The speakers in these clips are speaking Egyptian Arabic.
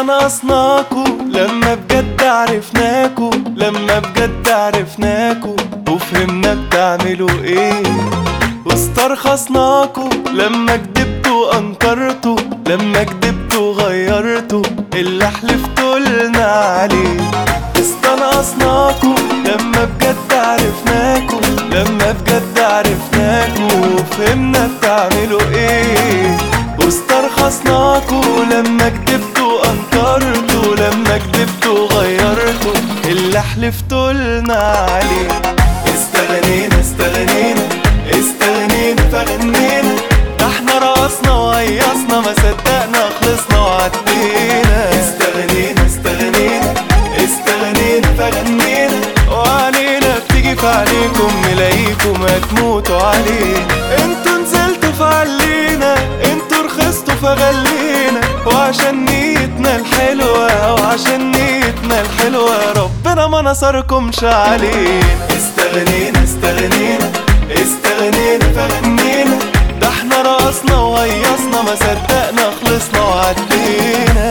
استنقصناكو لما بجد عرفناكو لما بجد عرفناكو وفهمنا بتعملوا ايه واسترخصناكو لما كدبتوا انكرتوا لما كدبتوا غيرتوا اللي حلفتوا لنا عليه استنقصناكو لما بجد عرفناكو لما بجد عرفناكو وفهمنا بتعملوا ايه واسترخصناكو لما كدبتوا انكرتوا لما كدبتوا غيرتوا اللي حلفتوا لنا عليه استغنينا استغنينا استغنينا فغنينا ده احنا رقصنا وهيصنا ما صدقنا خلصنا وعدينا استغنينا استغنينا استغنينا فغنينا وعلينا بتيجي في عليكم نلاقيكم هتموتوا عليه انتوا نزلتوا فعلينا انتوا رخصتوا فغلينا وعشان نيتنا الحلوة وعشان نيتنا الحلوة ربنا ما نصركمش علينا استغنينا استغنينا استغنينا فغنينا ده احنا رقصنا وهيصنا ما صدقنا خلصنا وعدينا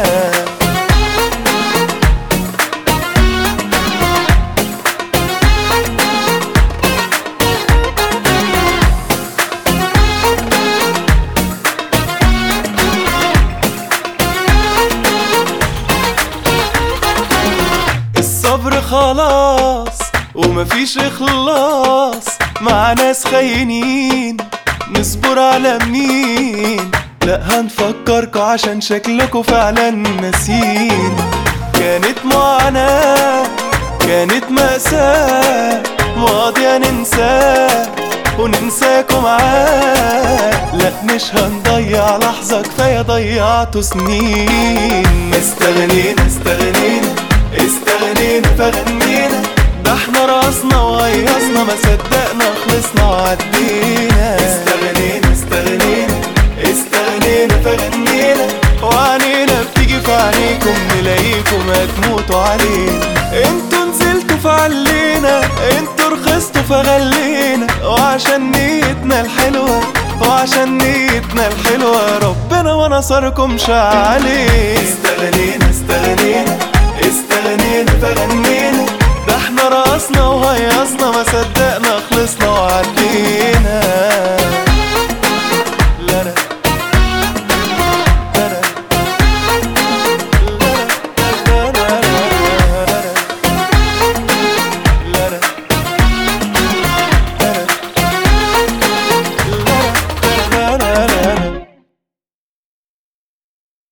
الصبر خلاص ومفيش اخلاص مع ناس خاينين نصبر على مين لا هنفكركوا عشان شكلكوا فعلا ناسين كانت معاناة كانت مأساة ماضية ننساه وننساكوا معاه لا مش هنضيع لحظة كفاية ضيعتوا سنين استغنينا استغنينا استغنينا فغنينا ده احنا رقصنا وهيصنا ما صدقنا خلصنا وعدينا استغنينا استغنينا استغنينا فغنينا وعنينا بتيجي في عينيكم نلاقيكم هتموتوا علينا انتوا نزلتوا فعلينا انتوا رخصتوا فغلينا وعشان نيتنا الحلوة وعشان نيتنا الحلوة ربنا ما نصركمش عليه استغنينا استغنينا استغنينا فغنينا ده احنا رقصنا وهيصنا ما صدقنا خلصنا وعدينا